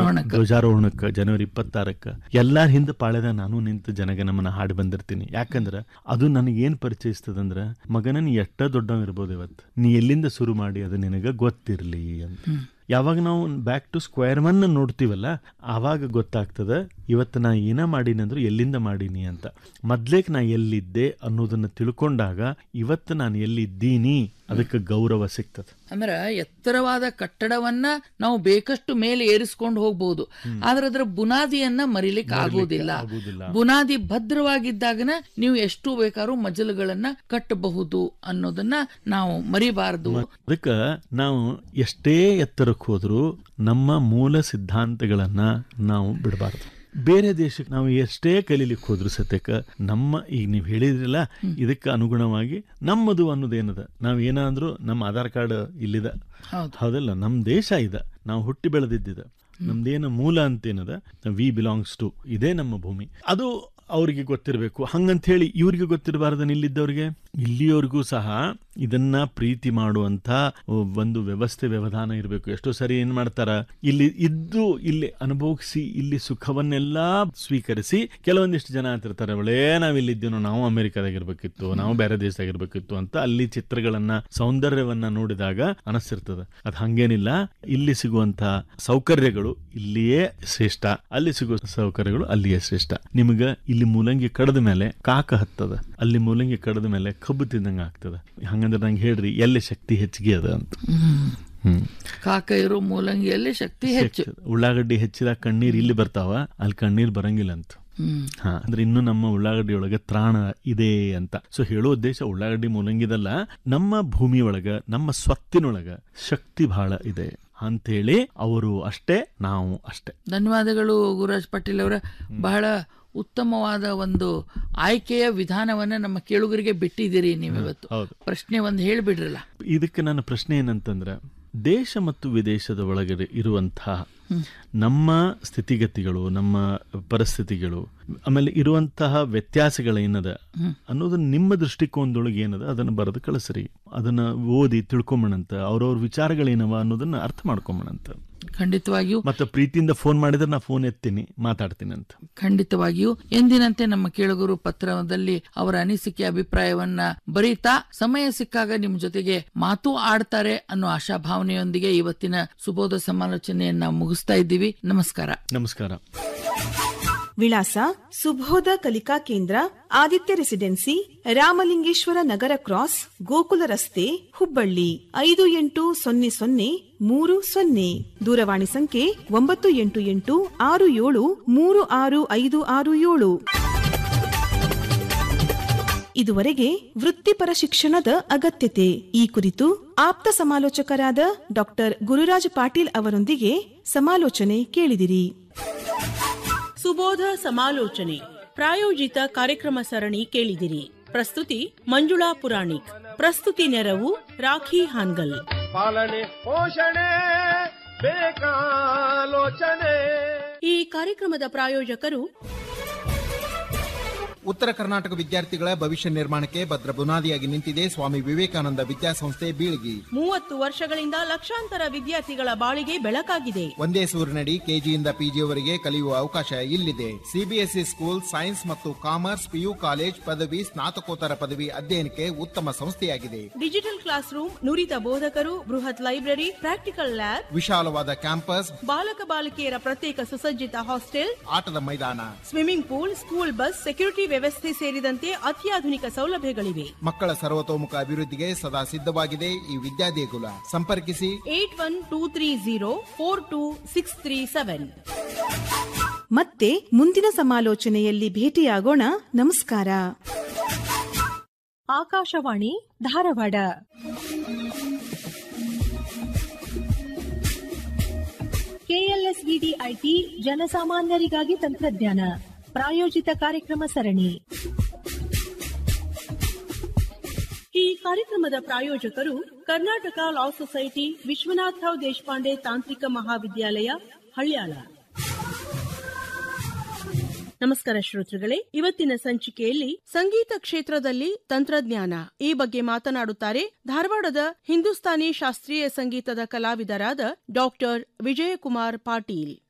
ಧ್ವಜಾರೋಹಣಕ್ಕೆ. ಧ್ವಜಾರೋಹಣಕ್ಕೆ ಜನವರಿ ಇಪ್ಪತ್ತಾರಕ್ಕೆ ಎಲ್ಲಾರ ಹಿಂದೆ ಪಾಳ್ಯದ ನಾನು ನಿಂತು ಜನಗಣಮನ ಹಾಡಿ ಬಂದಿರ್ತೀನಿ ಯಾಕಂದ್ರೆ ಅದು ನನಗೇನ್ ಪರಿಚಯಿಸ್ತದಂದ್ರ ಮಗನ ನೀ ಎಷ್ಟ ದೊಡ್ಡವ ಇರ್ಬೋದು ಇವತ್ತು ನೀ ಎಲ್ಲಿಂದ ಶುರು ಮಾಡಿ ಅದು ನಿನಗ ಗೊತ್ತಿರ್ಲಿ ಅಂತ ಯಾವಾಗ ನಾವು ಬ್ಯಾಕ್ ಟು ಸ್ಕ್ವೇರ್ ಒನ್ ನೋಡ್ತೀವಲ್ಲ ಆವಾಗ ಗೊತ್ತಾಗ್ತದ ಇವತ್ತು ನಾ ಏನ ಮಾಡೀನಿ ಅಂದ್ರೆ ಎಲ್ಲಿಂದ ಮಾಡೀನಿ ಅಂತ ಮೊದ್ಲೇಕ್ ನಾ ಎಲ್ಲಿದ್ದೆ ಅನ್ನೋದನ್ನ ತಿಳ್ಕೊಂಡಾಗ ಇವತ್ತು ನಾನು ಎಲ್ಲಿದ್ದೀನಿ ಅದಕ್ಕೆ ಗೌರವ ಸಿಗ್ತದೆ ಅಂದ್ರೆ ಎತ್ತರವಾದ ಕಟ್ಟಡವನ್ನ ನಾವು ಬೇಕಷ್ಟು ಮೇಲೆ ಏರಿಸ್ಕೊಂಡು ಹೋಗ್ಬಹುದು ಆದ್ರೆ ಅದರ ಬುನಾದಿಯನ್ನ ಮರಿಲಿಕ್ಕೆ ಆಗೋದಿಲ್ಲ ಆಗೋದಿಲ್ಲ. ಬುನಾದಿ ಭದ್ರವಾಗಿದ್ದಾಗನ ನೀವು ಎಷ್ಟು ಬೇಕಾದ್ರೂ ಮಜಲುಗಳನ್ನ ಕಟ್ಟಬಹುದು ಅನ್ನೋದನ್ನ ನಾವು ಮರಿಬಾರದು ಅದಕ್ಕೆ ನಾವು ಎಷ್ಟೇ ಎತ್ತರಕ್ಕೆ ಹೋದ್ರೂ ನಮ್ಮ ಮೂಲ ಸಿದ್ಧಾಂತಗಳನ್ನ ನಾವು ಬಿಡಬಾರ್ದು ಬೇರೆ ದೇಶಕ್ಕೆ ನಾವು ಎಷ್ಟೇ ಕಲೀಲಿಕ್ಕೆ ಹೋದ್ರು ಸತ್ಯಕ್ಕೆ ನಮ್ಮ ಈಗ ನೀವು ಹೇಳಿದ್ರಲ್ಲ ಇದಕ್ಕೆ ಅನುಗುಣವಾಗಿ ನಮ್ಮದು ಅನ್ನೋದೇನದ ನಾವು ಏನಾದ್ರೂ ನಮ್ಮ ಆಧಾರ್ ಕಾರ್ಡ್ ಇಲ್ಲಿದ ಹೌದು. ಹೌದಲ್ಲ ನಮ್ಮ ದೇಶ ಇದೆ ನಾವು ಹುಟ್ಟಿ ಬೆಳೆದಿದ್ದಿದ ನಮ್ದೇನು ಮೂಲ ಅಂತೇನದ ವಿ ಬಿಲಾಂಗ್ಸ್ ಟು ಇದೇ ನಮ್ಮ ಭೂಮಿ ಅದು ಅವ್ರಿಗೆ ಗೊತ್ತಿರಬೇಕು ಹಂಗಂತ ಹೇಳಿ ಇವ್ರಿಗೆ ಗೊತ್ತಿರಬಾರ್ದನ್ ಇಲ್ಲಿದ್ದವ್ರಿಗೆ ಇಲ್ಲಿಯವ್ರಿಗೂ ಸಹ ಇದನ್ನ ಪ್ರೀತಿ ಮಾಡುವಂತ ಒಂದು ವ್ಯವಸ್ಥೆ ವ್ಯವಧಾನ ಇರಬೇಕು ಎಷ್ಟೋ ಸರಿ ಏನ್ ಮಾಡ್ತಾರ ಇಲ್ಲಿ ಇದ್ದು ಇಲ್ಲಿ ಅನುಭವಿಸಿ ಇಲ್ಲಿ ಸುಖವನ್ನೆಲ್ಲ ಸ್ವೀಕರಿಸಿ ಕೆಲವೊಂದಿಷ್ಟು ಜನ ಅಂತಿರ್ತಾರೆ ಒಳ್ಳೆ ನಾವ್ ಇಲ್ಲಿದ್ದೀನೋ ನಾವು ಅಮೆರಿಕಾದಾಗಿರ್ಬೇಕಿತ್ತು ನಾವು ಬೇರೆ ದೇಶದಾಗಿರ್ಬೇಕಿತ್ತು ಅಂತ ಅಲ್ಲಿ ಚಿತ್ರಗಳನ್ನ ಸೌಂದರ್ಯವನ್ನ ನೋಡಿದಾಗ ಅನಿಸ್ತಿರ್ತದ ಅದ್ ಹಂಗೇನಿಲ್ಲ ಇಲ್ಲಿ ಸಿಗುವಂತ ಸೌಕರ್ಯಗಳು ಇಲ್ಲಿಯೇ ಶ್ರೇಷ್ಠ ಅಲ್ಲಿ ಸಿಗುವ ಸೌಕರ್ಯಗಳು ಅಲ್ಲಿಯೇ ಶ್ರೇಷ್ಠ ನಿಮಗ ಇಲ್ಲಿ ಮೂಲಂಗಿ ಕಡದ ಮೇಲೆ ಕಾಕ ಹತ್ತದ ಅಲ್ಲಿ ಮೂಲಂಗಿ ಕಡದ ಮೇಲೆ ಕಬ್ಬು ತಿಂದಂಗ ಆಗ್ತದ ಹಂಗಂದ್ರೆ ನಂಗೆ ಹೇಳ್ರಿ ಎಲ್ಲಿ ಶಕ್ತಿ ಹೆಚ್ಚಿಗೆ ಅದ ಅಂತ ಹ್ಮ್ ಕಾಕ ಇರೋ ಮೂಲಂಗಿಯಲ್ಲಿ ಶಕ್ತಿ ಹೆಚ್ಚು ಉಳ್ಳಾಗಡ್ಡಿ ಹೆಚ್ಚಿದಾಗ ಕಣ್ಣೀರ್ ಇಲ್ಲಿ ಬರ್ತಾವ ಅಲ್ಲಿ ಕಣ್ಣೀರ್ ಬರಂಗಿಲ್ಲ ಅಂತ ಹ್ಮ್ ಹಾ ಅಂದ್ರೆ ಇನ್ನು ನಮ್ಮ ಉಳ್ಳಾಗಡ್ಡಿ ಒಳಗೆ ತ್ರಾಣ ಇದೆ ಅಂತ ಸೊ ಹೇಳೋ ಉದ್ದೇಶ ಉಳ್ಳಾಗಡ್ಡಿ ಮೂಲಂಗಿದಲ್ಲ ನಮ್ಮ ಭೂಮಿ ಒಳಗ ನಮ್ಮ ಸ್ವತ್ತಿನೊಳಗ ಶಕ್ತಿ ಬಹಳ ಇದೆ ಅಂತೇಳಿ ಅವರು ಅಷ್ಟೇ ನಾವು ಅಷ್ಟೇ ಧನ್ಯವಾದಗಳು ಗುರುರಾಜ್ ಪಾಟೀಲ್ ಅವರ ಬಹಳ ಉತ್ತಮವಾದ ಒಂದು ಆಯ್ಕೆಯ ವಿಧಾನವನ್ನ ನಮ್ಮ ಕೇಳುಗರಿಗೆ ಬಿಟ್ಟಿದ್ದೀರಿ ನೀವಿವತ್ತು ಹೌದು ಪ್ರಶ್ನೆ ಒಂದು ಹೇಳ್ಬಿಡ್ರಲ್ಲ ಇದಕ್ಕೆ ನನ್ನ ಪ್ರಶ್ನೆ ಏನಂತಂದ್ರೆ ದೇಶ ಮತ್ತು ವಿದೇಶದ ಒಳಗಡೆ ಇರುವಂತಹ ನಮ್ಮ ಸ್ಥಿತಿಗತಿಗಳು ನಮ್ಮ ಪರಿಸ್ಥಿತಿಗಳು ಆಮೇಲೆ ಇರುವಂತಹ ವ್ಯತ್ಯಾಸಗಳೇನದ ಅನ್ನೋದು ನಿಮ್ಮ ದೃಷ್ಟಿಕೋನದೊಳಗೆ ಏನದ ಅದನ್ನ ಬರೆದು ಕಳಿಸ್ರಿ ಅದನ್ನ ಓದಿ ತಿಳ್ಕೊಂಬಣಂತ ಅವ್ರವ್ರ ವಿಚಾರಗಳೇನವ ಅನ್ನೋದನ್ನ ಅರ್ಥ ಮಾಡ್ಕೊಂಬಣಂತ ಖಂಡಿತವಾಗಿಯೂ ಮತ್ತೆ ಪ್ರೀತಿಯಿಂದ ಫೋನ್ ಮಾಡಿದ್ರೆ ನಾ ಫೋನ್ ಎತ್ತೀನಿ ಮಾತಾಡ್ತೀನಿ ಅಂತ ಖಂಡಿತವಾಗಿಯೂ ಎಂದಿನಂತೆ ನಮ್ಮ ಕೇಳುಗರು ಪತ್ರದಲ್ಲಿ ಅವರ ಅನಿಸಿಕೆ ಅಭಿಪ್ರಾಯವನ್ನ ಬರೀತಾ ಸಮಯ ಸಿಕ್ಕಾಗ ನಿಮ್ ಜೊತೆಗೆ ಮಾತು ಆಡ್ತಾರೆ ಅನ್ನೋ ಆಶಾಭಾವನೆಯೊಂದಿಗೆ ಇವತ್ತಿನ ಸುಬೋಧ ಸಮಾಲೋಚನೆಯನ್ನ ಮುಗಿಸ್ತಾ ಇದ್ದೀವಿ ನಮಸ್ಕಾರ ನಮಸ್ಕಾರ ವಿಳಾಸ ಸುಬೋಧ ಕಲಿಕಾ ಕೇಂದ್ರ ಆದಿತ್ಯ ರೆಸಿಡೆನ್ಸಿ ರಾಮಲಿಂಗೇಶ್ವರ ನಗರ ಕ್ರಾಸ್ ಗೋಕುಲ ರಸ್ತೆ ಹುಬ್ಬಳ್ಳಿ ಐದು ಎಂಟು ಸೊನ್ನೆ ಸೊನ್ನೆ ಮೂರು ಸೊನ್ನೆ ದೂರವಾಣಿ ಸಂಖ್ಯೆ ಒಂಬತ್ತು ಎಂಟು ಎಂಟು ಆರು ಏಳು ಮೂರು ಆರು ಐದು ಆರು ಏಳು ಇದುವರೆಗೆ ವೃತ್ತಿಪರ ಶಿಕ್ಷಣದ ಅಗತ್ಯತೆ ಈ ಕುರಿತು ಆಪ್ತ ಸಮಾಲೋಚಕರಾದ ಡಾಕ್ಟರ್ ಗುರುರಾಜ್ ಪಾಟೀಲ್ ಅವರೊಂದಿಗೆ ಸಮಾಲೋಚನೆ ಕೇಳಿದಿರಿ ಸುಬೋಧ ಸಮಾಲೋಚನೆ ಪ್ರಾಯೋಜಿತ ಕಾರ್ಯಕ್ರಮ ಸರಣಿ ಕೇಳಿದಿರಿ ಪ್ರಸ್ತುತಿ ಮಂಜುಳಾ ಪುರಾಣಿಕ್ ಪ್ರಸ್ತುತಿ ನೆರವು ರಾಖಿ ಹಾನ್ಗಲ್ ಪಾಲನೆ ಪೋಷಣೆ ಬೇಕಾಲೋಚನೆ ಈ ಕಾರ್ಯಕ್ರಮದ ಪ್ರಾಯೋಜಕರು ಉತ್ತರ ಕರ್ನಾಟಕ ವಿದ್ಯಾರ್ಥಿಗಳ ಭವಿಷ್ಯ ನಿರ್ಮಾಣಕ್ಕೆ ಭದ್ರ ಬುನಾದಿಯಾಗಿ ನಿಂತಿದೆ ಸ್ವಾಮಿ ವಿವೇಕಾನಂದ ವಿದ್ಯಾಸಂಸ್ಥೆ ಬೀಳ್ಗಿ ಮೂವತ್ತು ವರ್ಷಗಳಿಂದ ಲಕ್ಷಾಂತರ ವಿದ್ಯಾರ್ಥಿಗಳ ಬಾಳಿಗೆ ಬೆಳಕಾಗಿದೆ ಒಂದೇ ಸೂರಿನಡಿ ಕೆಜಿಯಿಂದ ಪಿಜಿಯವರೆಗೆ ಕಲಿಯುವ ಅವಕಾಶ ಇಲ್ಲಿದೆ ಸಿಬಿಎಸ್ಇ ಸ್ಕೂಲ್ ಸೈನ್ಸ್ ಮತ್ತು ಕಾಮರ್ಸ್ ಪಿಯು ಕಾಲೇಜ್ ಪದವಿ ಸ್ನಾತಕೋತ್ತರ ಪದವಿ ಅಧ್ಯಯನಕ್ಕೆ ಉತ್ತಮ ಸಂಸ್ಥೆಯಾಗಿದೆ ಡಿಜಿಟಲ್ ಕ್ಲಾಸ್ ರೂಮ್ ನುರಿತ ಬೋಧಕರು ಬೃಹತ್ ಲೈಬ್ರರಿ ಪ್ರಾಕ್ಟಿಕಲ್ ಲ್ಯಾಬ್ ವಿಶಾಲವಾದ ಕ್ಯಾಂಪಸ್ ಬಾಲಕ ಬಾಲಕಿಯರ ಪ್ರತ್ಯೇಕ ಸುಸಜ್ಜಿತ ಹಾಸ್ಟೆಲ್ ಆಟದ ಮೈದಾನ swimming pool school bus security ವ್ಯವಸ್ಥೆ ಸೇರಿದಂತೆ ಅತ್ಯಾಧುನಿಕ ಸೌಲಭ್ಯಗಳಿವೆ ಮಕ್ಕಳ ಸರ್ವತೋಮುಖ ಅಭಿವೃದ್ಧಿಗೆ ಸದಾ ಸಿದ್ಧವಾಗಿದೆ ಈ ವಿದ್ಯಾದೇಗುಲ ಸಂಪರ್ಕಿಸಿ eight one two three zero four two six three seven ಮತ್ತೆ ಮುಂದಿನ ಸಮಾಲೋಚನೆಯಲ್ಲಿ ಭೇಟಿಯಾಗೋಣ ನಮಸ್ಕಾರ ಆಕಾಶವಾಣಿ ಧಾರವಾಡ ಕೆಎಲ್ಎಸ್ವಿಡಿ ಐಟಿ ಜನಸಾಮಾನ್ಯರಿಗಾಗಿ ತಂತ್ರಜ್ಞಾನ ಪ್ರಾಯೋಜಿತ ಕಾರ್ಯಕ್ರಮ ಸರಣಿ ಈ ಕಾರ್ಯಕ್ರಮದ ಪ್ರಾಯೋಜಕರು ಕರ್ನಾಟಕ ಲಾ ಸೊಸೈಟಿ ವಿಶ್ವನಾಥರಾವ್ ದೇಶಪಾಂಡೆ ತಾಂತ್ರಿಕ ಮಹಾವಿದ್ಯಾಲಯ ಹಳ್ಯಾಳ ನಮಸ್ಕಾರ ಶ್ರೋತೃಗಳೇ ಇವತ್ತಿನ ಸಂಚಿಕೆಯಲ್ಲಿ ಸಂಗೀತ ಕ್ಷೇತ್ರದಲ್ಲಿ ತಂತ್ರಜ್ಞಾನ ಈ ಬಗ್ಗೆ ಮಾತನಾಡುತ್ತಾರೆ ಧಾರವಾಡದ ಹಿಂದೂಸ್ತಾನಿ ಶಾಸ್ತ್ರೀಯ ಸಂಗೀತದ ಕಲಾವಿದರಾದ ಡಾಕ್ಟರ್ ವಿಜಯಕುಮಾರ್ ಪಾಟೀಲ್